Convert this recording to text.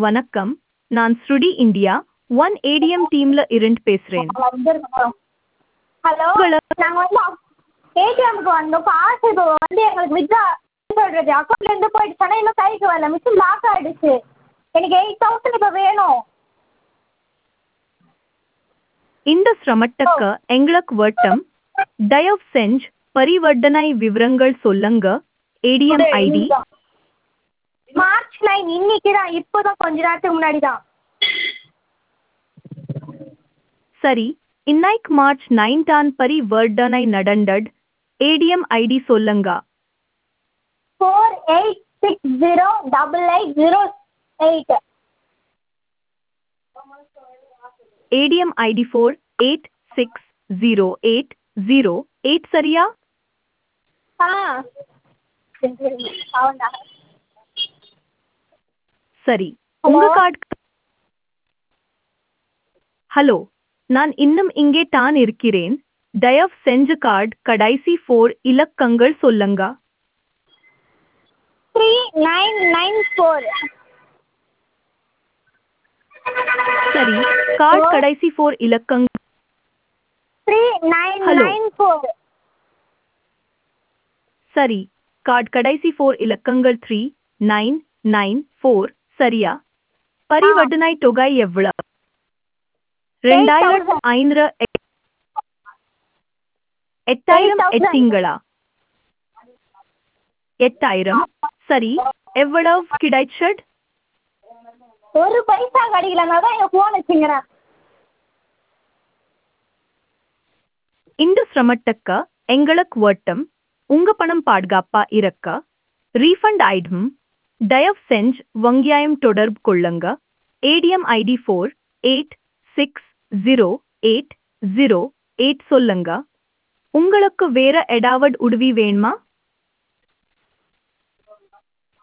வணக்கம் நான் ஸ்ருடி இந்தியா ஒன் ஏடிஎம் டீம்ல இருந்து பேசுறேன் ஹலோ நாங்கள் வந்து ஏடிஎம்க்கு வந்தோம் காசு இப்போ வந்து எங்களுக்கு வித்ட்ரா சொல்கிறது அக்கௌண்ட்லேருந்து போயிடுச்சு ஆனால் இன்னும் கைக்கு வரல மிஷின் லாக் ஆகிடுச்சு எனக்கு எயிட் தௌசண்ட் இப்போ வேணும் இந்த சிரமத்துக்கு எங்களுக்கு வட்டம் தயவு செஞ்சு பரிவர்த்தனை விவரங்கள் சொல்லுங்க ஏடிஎம் ஐடி மார்ச் நைன் இன்னைக்கு தான் இப்போ தான் கொஞ்ச நேரத்துக்கு முன்னாடி தான் சரி இன்னைக்கு மார்ச் நைன் தான் பரிவர்த்தனை நடந்தது ஏடிஎம் ஐடி சொல்லுங்க four eight six zero double eight zero eight ATM ID four eight six zero eight zero eight சரியா ஆ அவன்தான் சரி உங்க கார்டு ஹலோ நான் இன்னும் இங்கே தான் இருக்கிறேன் தயவு செஞ்சு கார்டு கடைசி ஃபோர் இலக்கங்கள் சொல்லுங்க த்ரீ நைன் நைன் ஃபோர் சரி கார்டு கடைசி ஃபோர் இலக்கங்கள் three nine Hello. Nine four சரி கார்டு கடைசி ஃபோர் இலக்கங்கள் த்ரீ நைன் நைன் ஃபோர் சரியா பரிவர்த்தனை தொகை எவ்வளவு ரெண்டாயிரத்து ஐநூறு எ- எட்டாயிரம் Eight thousand. எட்டிங்களா எட்டாயிரம் சரி எவ்வளவு கிடைச்சது ஒரு பைசா கிடைக்கலன்னா தான் என் ஃபோன் வச்சுங்கிறேன் இந்த சிரமத்துக்கு எங்களுக்கு வட்டம் உங்க பணம் பாதுகாப்பா இருக்க ரீஃபண்ட் ஆயிடும் தயவு செஞ்சு வங்கியாயம் தொடர்பு கொள்ளுங்க ATM ID four eight six zero eight zero eight சொல்லுங்க உங்களுக்கு வேற ஏதாவது உதவி வேணுமா